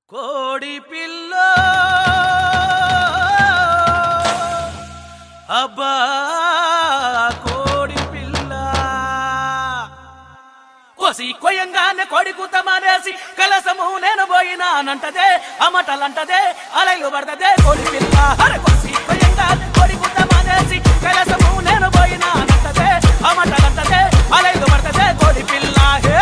కోడి పిల్ల అబ్బా కోడి పిల్ల కోసి కొయ్యంగానే కోడి కూత మానేసి కలసము నేను పోయినానంటదే అమటలంటదే అలైలు పడతదే కోడి పిల్ల అరే కోసి కొయ్యంగానే కోడి కూత మానేసి కలసము నేను పోయినానంటదే అమటలంటదే అలైలు పడతదే కోడి పిల్ల హే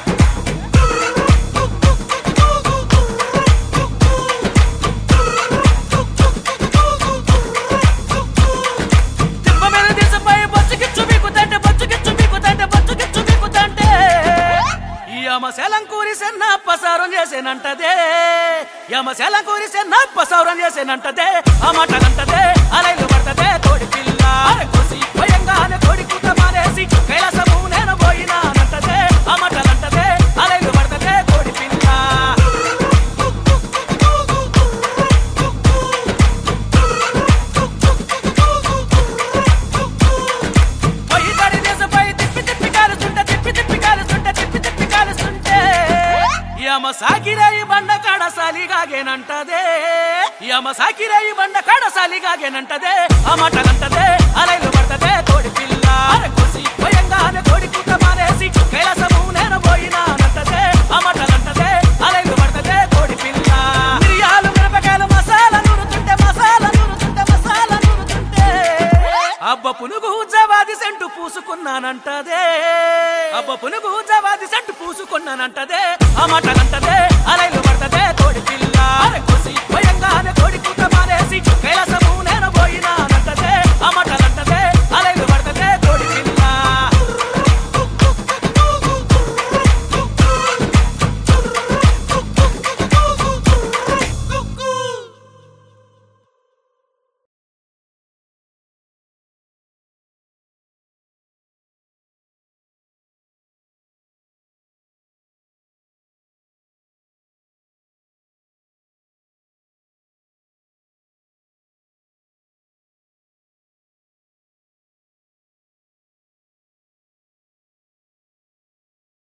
తిప్ప మీద దిశపై బొచ్చుకిచ్చు మీకుతంటే బొచ్చుకిచ్చు మీకుతంటే బొచ్చుకిచ్చు మీకుతంటే ఈ యమశలం కూరి సెన్న పసారం చేసేనంటదే యమశలం కూరి సెన్న పసారం చేసేనంటదే ఆ మాటలంటదే అలైలు పడతదే కోడి పిల్ల అరే కోసి భయంగానే కోడి కూత మానేసి కైలాసము నేను పోయినానంటదే ఆ మాటలంటదే అలైలు పడతదే కోడి పిల్ల పొయ్యి తడి దేశపై తిప్పి తిప్పి కాలుస్తుంటే తిప్పి తిప్పి కాలుస్తుంటే తిప్పి తిప్పి కాలుస్తుంటే యమ సాకిరాయి బండ కాడ సాలిగాగేనంటదే యమ సాకిరాయి బండ కాడ సాలిగాగేనంటదే ఆ మాటలంటదే అలైలు పడతదే కోడి పిల్ల అరే కోసి భయంగానే కోడి కూత మానేసి కైలాసము నేను పోయినానంటదే ఆ మాటలంటదే అలైలు పడతదే కోడి పిల్ల మిరియాలు మిరపకాయలు మసాలా నూరుతుంటే మసాలా నూరుతుంటే మసాలా నూరుతుంటే అబ్బ పునుగు జవాది సెంటు పూసుకున్నానంటదే అబ్బ పునుగు జవాది సెంటు పూసుకున్నానంటదే